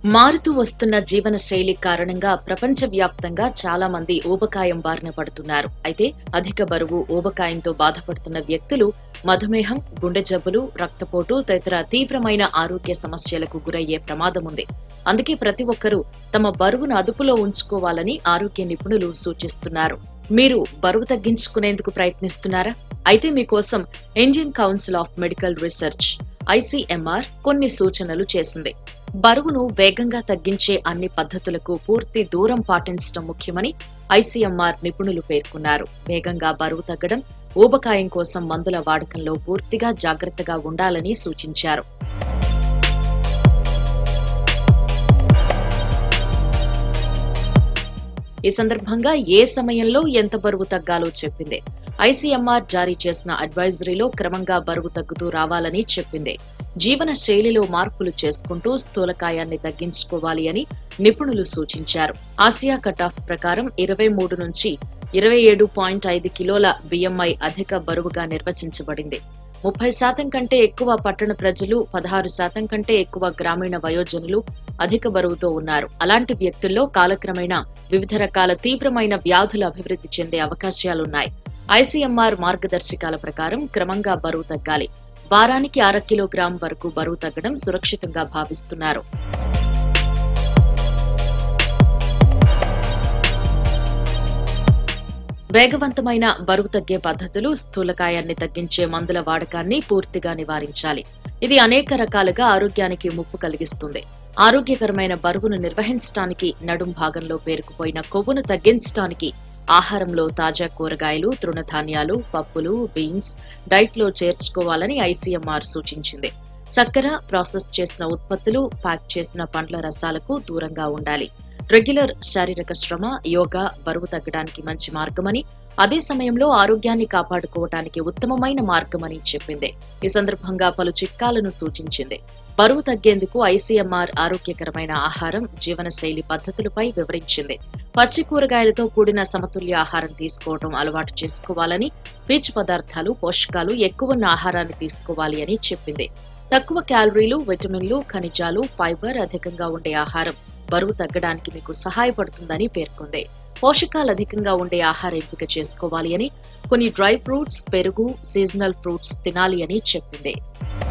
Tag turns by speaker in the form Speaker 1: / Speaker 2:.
Speaker 1: మారుతూ వస్తున్న జీవన శైలి కారణంగా ప్రపంచవ్యాప్తంగా చాలా మంది ఊబకాయం బారిన పడుతున్నారు అయితే అధిక బరువు ఊబకాయంతో బాధపడుతున్న వ్యక్తులు మధుమేహం గుండె జబ్బులు రక్తపోటు తదితర తీవ్రమైన ఆరోగ్య సమస్యలకు గురయ్యే ప్రమాదం ఉంది అందుకే ప్రతి ఒక్కరూ తమ బరువును అదుపులో ఉంచుకోవాలని ఆరోగ్య నిపుణులు సూచిస్తున్నారు మీరు బరువు తగ్గించుకునేందుకు ప్రయత్నిస్తున్నారా అయితే మీకోసం Indian Council of Medical Research ICMR కొన్ని సూచనలు చేసింది బరువును వేగంగా తగ్గించే అన్ని పద్ధతులకు పూర్తి దూరం పాటించడం ముఖ్యమని ఐసీఎంఆర్ నిపుణులు పేర్కొన్నారు వేగంగా బరువు తగ్గడం ఊబకాయం కోసం మందుల వాడకంలో పూర్తిగా జాగ్రత్తగా ఉండాలని సూచించారు ఈ సందర్భంగా ఏ సమయంలో ఎంత బరువు తగ్గాలో చెప్పింది ఐసీఎంఆర్ జారీ చేసిన అడ్వైజరీలో క్రమంగా బరువు తగ్గుతూ రావాలని చెప్పింది జీవన శైలిలో మార్పులు చేసుకుంటూ స్థూలకాయాన్ని తగ్గించుకోవాలి అని నిపుణులు సూచించారు ఆసియా కట్ ఆఫ్ ప్రకారం ఇరవై మూడు నుంచి ఇరవై ఏడు పాయింట్ ఐదు కిలోల బిఎంఐ అధిక బరువుగా నిర్వచించబడింది ముప్పై శాతం కంటే ఎక్కువ పట్టణ ప్రజలు పదహారు శాతం కంటే ఎక్కువ గ్రామీణ వయోజనులు అధిక బరువుతో ఉన్నారు అలాంటి వ్యక్తుల్లో కాలక్రమేణా వివిధ రకాల తీవ్రమైన వ్యాధులు అభివృద్ధి చెందే అవకాశాలున్నాయి ఐసీఎంఆర్ మార్గదర్శకాల ప్రకారం క్రమంగా బరువు తగ్గాలి వారానికి అర కిలోగ్రాం వరకు బరువు తగ్గడం సురక్షితంగా భావిస్తున్నారు వేగవంతమైన బరువు తగ్గే పద్ధతులు స్థూలకాయాన్ని తగ్గించే మందుల వాడకాన్ని పూర్తిగా నివారించాలి ఇది అనేక రకాలుగా ఆరోగ్యానికి ముప్పు కలిగిస్తుంది ఆరోగ్యకరమైన బరువును నిర్వహించడానికి నడుం భాగంలో పేరుకుపోయిన కొవ్వును తగ్గించడానికి ఆహారంలో తాజా కూరగాయలు తృణధాన్యాలు పప్పులు బీన్స్ డైట్లో చేర్చుకోవాలని ఐసీఎంఆర్ సూచించింది చక్కెర ప్రాసెస్ చేసిన ఉత్పత్తులు ప్యాక్ చేసిన పండ్ల రసాలకు దూరంగా ఉండాలి రెగ్యులర్ శారీరక శ్రమ యోగా బరువు తగ్గడానికి మంచి మార్గమని అదే సమయంలో ఆరోగ్యాన్ని కాపాడుకోవటానికి ఉత్తమమైన మార్గమని చెప్పింది ఈ సందర్భంగా పలు చిట్కాలను సూచించింది బరువు తగ్గేందుకు ఐసీఎంఆర్ ఆరోగ్యకరమైన ఆహారం జీవనశైలి పద్ధతులపై వివరించింది పచ్చి కూరగాయలతో కూడిన సమతుల్య ఆహారం తీసుకోవడం అలవాటు చేసుకోవాలని పీచు పదార్థాలు పోషకాలు ఎక్కువ ఆహారాన్ని తీసుకోవాలి అని చెప్పింది తక్కువ క్యాలరీలు విటమిన్లు ఖనిజాలు ఫైబర్ అధికంగా ఉండే ఆహారం బరువు తగ్గడానికి మీకు సహాయపడుతుందని పేర్కొంది పోషకాలు అధికంగా ఉండే ఆహార ఎంపిక చేసుకోవాలి అని కొన్ని డ్రై ఫ్రూట్స్ పెరుగు సీజనల్ ఫ్రూట్స్ తినాలి అని చెప్పింది